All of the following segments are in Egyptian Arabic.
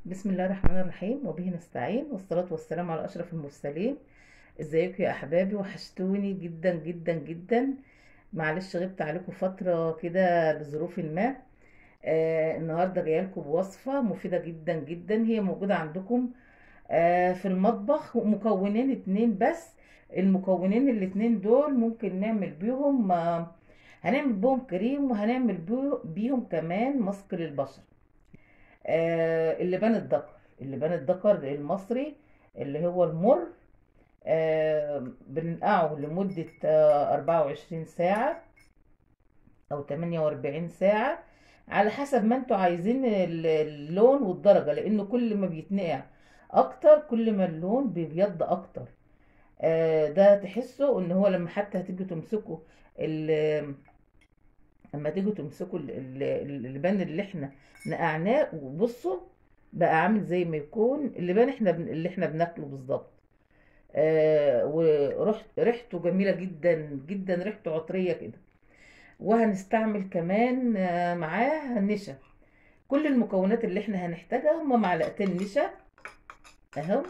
بسم الله الرحمن الرحيم وبه نستعين والصلاة والسلام على أشرف المرسلين ازيكم يا أحبابي وحشتوني جدا جدا جدا معلش غبت عليكم فترة كده لظروف ما آه النهاردة جاية لكم بوصفة مفيدة جدا جدا هي موجودة عندكم آه في المطبخ مكونين اتنين بس المكونين الاتنين دول ممكن نعمل بيهم آه هنعمل بيهم كريم وهنعمل بيه- بيهم كمان ماسك للبشرة آه اللبان الدكر اللبان الدكر المصري اللي هو المر آه بننقعه لمدة آه 24 ساعة أو 48 ساعة على حسب ما انتوا عايزين ال- اللون والدرجة لأنه كل ما بيتنقع أكتر كل ما اللون بيبيض أكتر آه ده تحسوا إن هو لما حتى هتيجوا تمسكوا ال- لما تيجوا تمسكوا ال- ال- اللبان اللي احنا نقعناه وبصوا بقى عامل زي ما يكون اللبان احنا بن... اللي احنا بناكله بالظبط آه وريحته ريحته جميله جدا جدا ريحته عطريه كده وهنستعمل كمان آه معاه نشا كل المكونات اللي احنا هنحتاجها هما معلقتين نشا اهو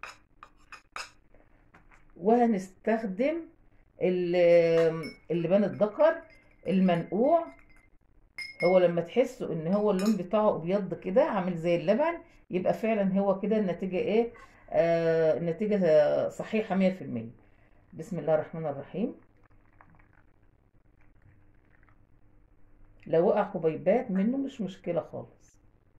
وهنستخدم ال- اللبان الدكر المنقوع هو لما تحسوا ان هو اللون بتاعه ابيض كده عامل زي اللبن يبقى فعلا هو كده النتيجة ايه آه النتيجة صحيحة مية في المية بسم الله الرحمن الرحيم لو وقع حبيبات منه مش مشكلة خالص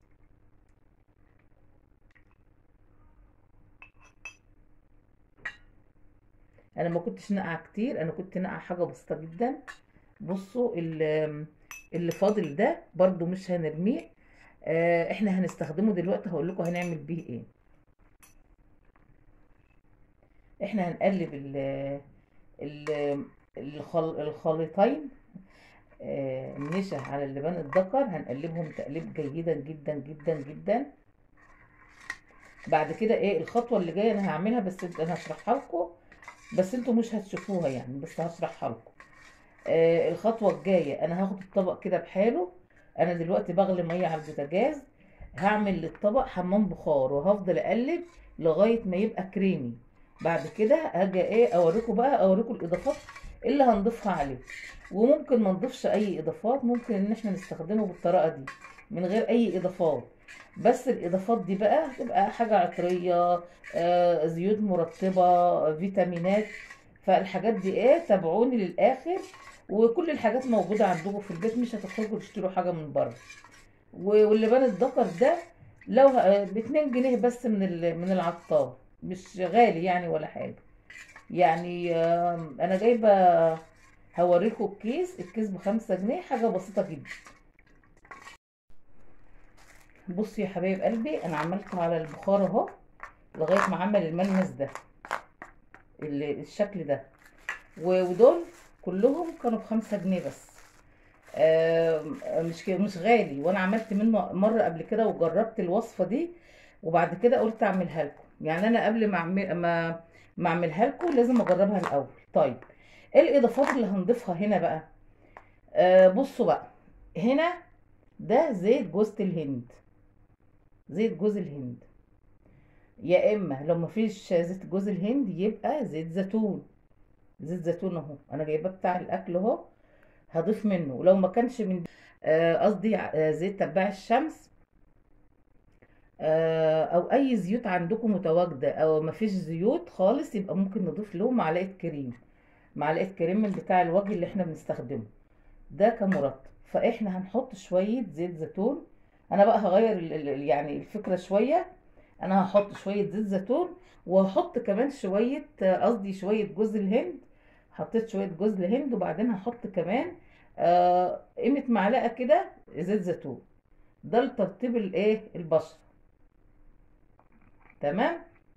انا ما كنتش ناقعة كتير انا كنت ناقعة حاجة بسيطة جدا بصوا ال- اللي فاضل ده برضو مش هنرميه آه احنا هنستخدمه دلوقتي هقول لكم هنعمل بيه ايه احنا هنقلب ال ال الخل الخليطين آه النشا على اللبان الدكر هنقلبهم تقليب جيدا جدا جدا جدا بعد كده ايه الخطوه اللي جايه انا هعملها بس انا هشرحها لكم بس انتوا مش هتشوفوها يعني بس هشرحها لكم آه الخطوه الجايه انا هاخد الطبق كده بحاله انا دلوقتي بغلي ميه على البوتاجاز هعمل للطبق حمام بخار وهفضل اقلب لغايه ما يبقى كريمي بعد كده هاجي ايه اوريكم بقى اوريكم الاضافات اللي هنضيفها عليه وممكن ما نضيفش اي اضافات ممكن ان احنا نستخدمه بالطريقه دي من غير اي اضافات بس الاضافات دي بقى تبقى حاجه عطريه آه زيوت مرطبه فيتامينات فالحاجات دي ايه تابعوني للاخر وكل الحاجات موجوده عندكم في البيت مش هتخرجوا تشتروا حاجه من بره و- واللبان الدكر ده لو ب 2 جنيه بس من ال- من العطار مش غالي يعني ولا حاجه يعني آم، انا جايبه هوريكم الكيس الكيس بخمسة جنيه حاجه بسيطه جدا بصوا يا حبايب قلبي انا عملته على البخار اهو لغايه ما عمل الملمس ده ال- الشكل ده و- ودول كلهم كانوا بخمسة جنيه بس آم، مش كده- مش غالي وانا عملت منه مره قبل كده وجربت الوصفه دي وبعد كده قلت اعملها لكم يعني انا قبل ما أعمل- ما ما اعملها لكم لازم اجربها الاول طيب ايه الاضافات اللي هنضيفها هنا بقى آه بصوا بقى هنا ده زيت جوز الهند زيت جوز الهند يا اما لو مفيش زيت جوز الهند يبقى زيت زيتون زيت زيتون اهو انا جايباه بتاع الاكل اهو هضيف منه ولو ما كانش من آه، قصدي آه، زيت تبع الشمس آه، او اي زيوت عندكم متواجده او ما فيش زيوت خالص يبقى ممكن نضيف له معلقه كريم معلقه كريم من بتاع الوجه اللي احنا بنستخدمه ده كمرطب فاحنا هنحط شويه زيت زيتون انا بقى هغير ال- ال- يعني الفكره شويه انا هحط شويه زيت زيتون وهحط كمان شويه آه، قصدي شويه جوز الهند حطيت شويه جوز الهند وبعدين هحط كمان آه، قيمه معلقه كده زيت زيتون ده لترطيب الايه البشره تمام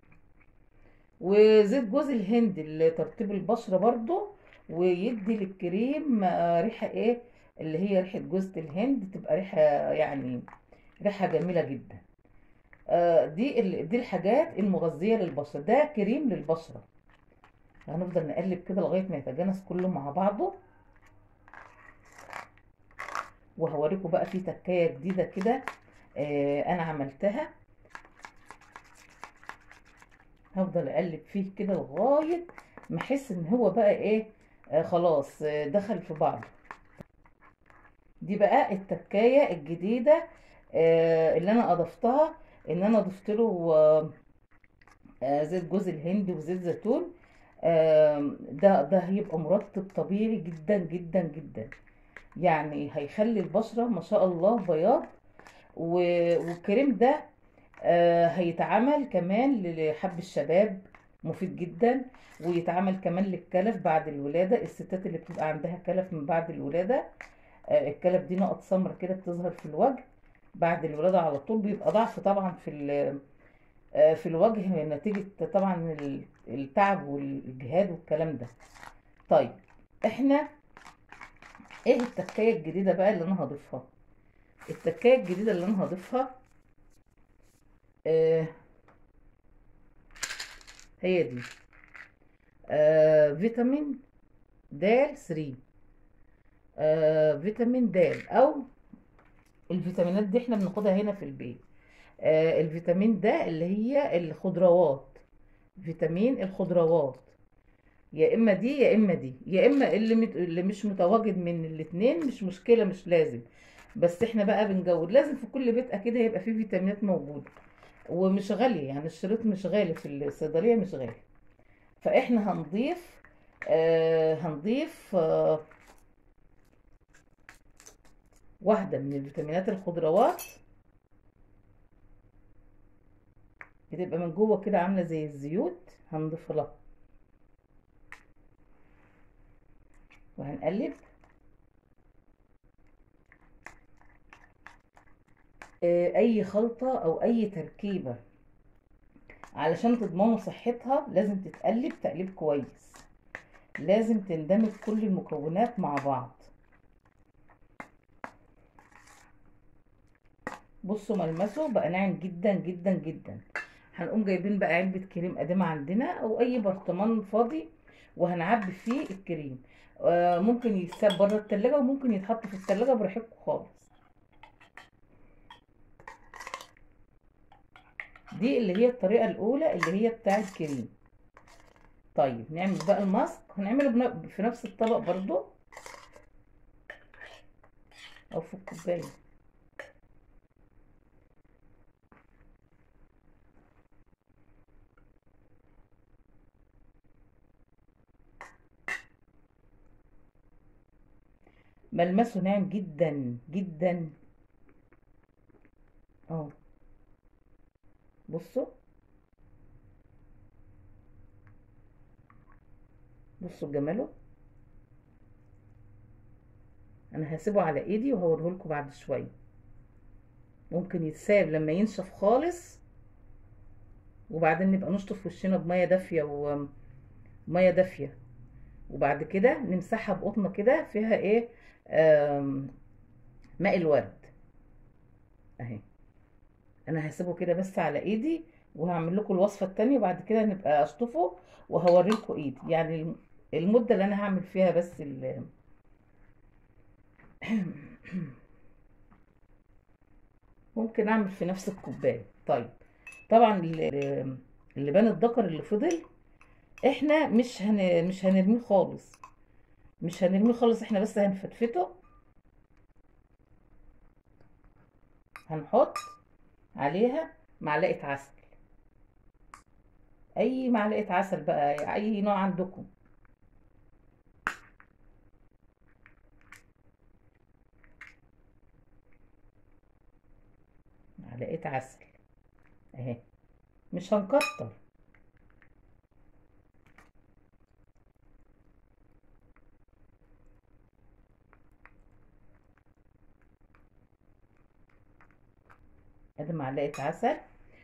وزيت جوز الهند لترطيب البشره برضو ويدي للكريم آه، ريحه ايه اللي هي ريحه جوز الهند تبقى ريحه يعني ريحه جميله جدا آه، دي ال- دي الحاجات المغذيه للبشره ده كريم للبشره هنفضل نقلب كده لغايه ما يتجانس كله مع بعضه وهوريكم بقى في تكايه جديده كده آه، انا عملتها هفضل اقلب فيه كده لغايه ما احس ان هو بقى ايه آه خلاص آه دخل في بعض دي بقى التكايه الجديده آه اللي انا اضفتها ان انا ضفت له آه آه زيت جوز الهند وزيت زيتون آه ده ده هيبقى مرطب طبيعي جدا جدا جدا يعني هيخلي البشره ما شاء الله بياض و- والكريم ده آه، هيتعمل كمان لحب الشباب مفيد جدا ويتعمل كمان للكلف بعد الولادة الستات اللي بتبقى عندها كلف من بعد الولادة آه، الكلف دي نقط سمرة كده بتظهر في الوجه بعد الولادة على طول بيبقى ضعف طبعا في ال- آه، في الوجه نتيجة طبعا ال- التعب والجهاد والكلام ده طيب احنا ايه التكاية الجديدة بقى اللي انا هضيفها التكاية الجديدة اللي انا هضيفها آه هي دي آه فيتامين د 3 آه فيتامين د او الفيتامينات دي احنا بناخدها هنا في البيت آه الفيتامين ده اللي هي الخضروات فيتامين الخضروات يا اما دي يا اما دي يا اما اللي مت... اللي مش متواجد من الاتنين مش مشكلة مش لازم بس احنا بقى بنجود لازم في كل بيت اكيد هيبقى فيه فيتامينات موجودة ومش غالية يعني الشريط مش غالي في الصيدلية مش غالي فاحنا هنضيف آه هنضيف آه واحدة من الفيتامينات الخضروات بتبقى من جوه كده عاملة زي الزيوت هنضيف لها وهنقلب آه اي خلطة او اي تركيبة علشان تضمنوا صحتها لازم تتقلب تقليب كويس لازم تندمج كل المكونات مع بعض بصوا ملمسه بقى ناعم جدا جدا جدا هنقوم جايبين بقى علبة كريم قديمة عندنا او اي برطمان فاضي وهنعبي فيه الكريم آه ممكن يتساب بره التلاجة وممكن يتحط في التلاجة براحتكم خالص دي اللي هي الطريقة الأولى اللي هي بتاع الكريم طيب نعمل بقى الماسك هنعمله بن- في نفس الطبق برضو أو في الكوباية ملمسه ناعم جدا جدا اه بصوا بصوا جماله انا هسيبه على ايدي وهوريه لكم بعد شويه ممكن يتساب لما ينشف خالص وبعدين نبقى نشطف وشنا بميه دافيه وميه دافيه وبعد كده نمسحها بقطنه كده فيها ايه آم، ماء الورد اهي انا هسيبه كده بس على ايدي وهعمل لكم الوصفه التانية وبعد كده نبقى اشطفه وهوريلكم ايدي يعني الم- المده اللي انا هعمل فيها بس ال ممكن اعمل في نفس الكوبايه طيب طبعا ال- اللبان الذكر اللي فضل احنا مش هن... مش هنرميه خالص مش هنرميه خالص احنا بس هنفتفته هنحط عليها معلقه عسل اي معلقه عسل بقى اي نوع عندكم معلقه عسل اهي مش هنكتر ادي معلقه عسل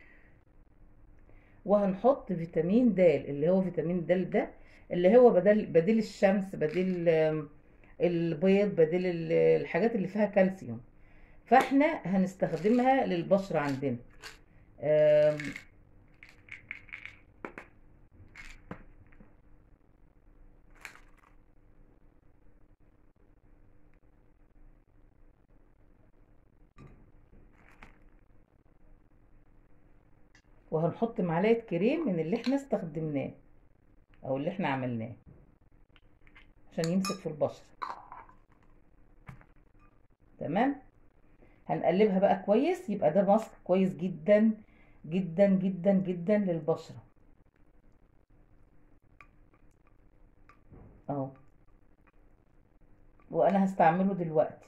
وهنحط فيتامين د اللي هو فيتامين د ده اللي هو بدل بديل الشمس بديل آم، البيض بديل ال- الحاجات اللي فيها كالسيوم فاحنا هنستخدمها للبشرة عندنا آم، وهنحط معلقه كريم من اللي احنا استخدمناه او اللي احنا عملناه عشان يمسك في البشره تمام هنقلبها بقى كويس يبقى ده ماسك كويس جدا جدا جدا جدا للبشره اهو وانا هستعمله دلوقتي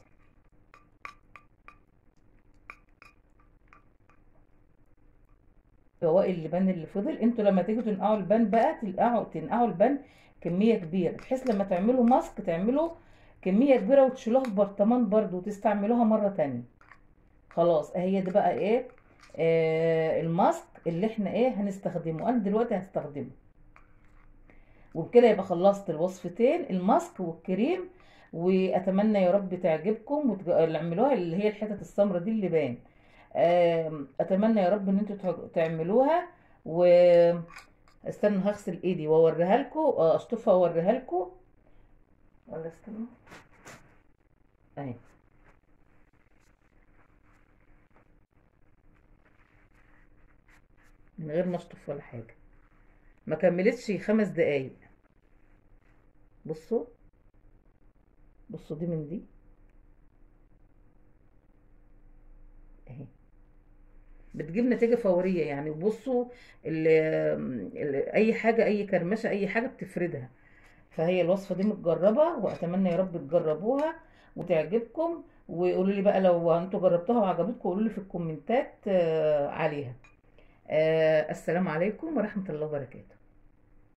بواقي اللبان اللي فضل انتوا لما تيجوا تنقعوا البان بقى تنقعوا تنقعوا البان كميه كبيره بحيث لما تعملوا ماسك تعملوا كميه كبيره وتشيلوها في برطمان برضو وتستعملوها مره تانية خلاص اهي دي بقى ايه آه الماسك اللي احنا ايه هنستخدمه انا دلوقتي هستخدمه وبكده يبقى خلصت الوصفتين الماسك والكريم واتمنى يا رب تعجبكم وتعملوها اللي هي الحتت السمراء دي اللبان اتمنى يا رب ان انتوا تعملوها و استنى هغسل ايدي واوريها لكم اشطفها واوريها لكم ولا استنى اهي من غير ما اشطف ولا حاجه ما كملتش خمس دقايق بصوا بصوا دي من دي اهي بتجيب نتيجة فورية يعني بصوا ال ال اي حاجة اي كرمشة اي حاجة بتفردها فهي الوصفة دي متجربة واتمنى يا رب تجربوها وتعجبكم وقولوا لي بقى لو انتوا جربتوها وعجبتكم قولوا لي في الكومنتات عليها السلام عليكم ورحمة الله وبركاته